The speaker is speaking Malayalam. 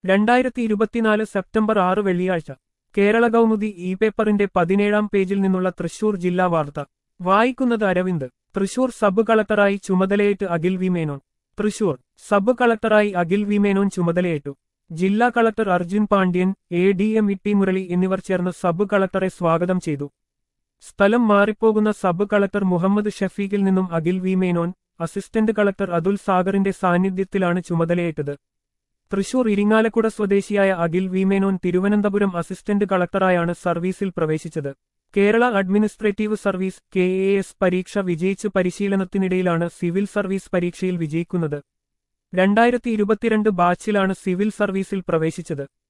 രണ്ടായിരത്തി ഇരുപത്തിനാല് സെപ്റ്റംബർ ആറ് വെള്ളിയാഴ്ച കേരള കൗമുദി ഇ പേപ്പറിന്റെ പതിനേഴാം പേജിൽ നിന്നുള്ള തൃശൂർ ജില്ലാ വാർത്ത വായിക്കുന്നത് അരവിന്ദ് തൃശൂർ സബ് കളക്ടറായി ചുമതലയേറ്റ് അഖിൽ വി മേനോൻ തൃശൂർ സബ് കളക്ടറായി അഖിൽ വി മേനോൻ ചുമതലയേറ്റു ജില്ലാ collector Arjun Pandian A D M E T Murali എന്നിവർ ചേർന്ന് സബ് കളക്ടറെ സ്വാഗതം ചെയ്തു സ്ഥലം മാറിപ്പോകുന്ന സബ് കളക്ടർ മുഹമ്മദ് ഷഫീഖിൽ നിന്നും Akhil V Menon assistant collector Atul സാഗറിന്റെ സാന്നിധ്യത്തിലാണ് ചുമതലയേറ്റത് തൃശൂർ ഇരിങ്ങാലക്കുട സ്വദേശിയായ അഖിൽ വി മേനോൻ തിരുവനന്തപുരം അസിസ്റ്റന്റ് കളക്ടറായാണ് സർവീസിൽ പ്രവേശിച്ചത് Kerala administrative service K A S പരീക്ഷ വിജയിച്ച് പരിശീലനത്തിനിടയിലാണ് സിവിൽ സർവീസ് പരീക്ഷയിൽ വിജയിക്കുന്നത് രണ്ടായിരത്തി ഇരുപത്തിരണ്ട് ബാച്ചിലാണ് സിവിൽ സർവീസിൽ പ്രവേശിച്ചത്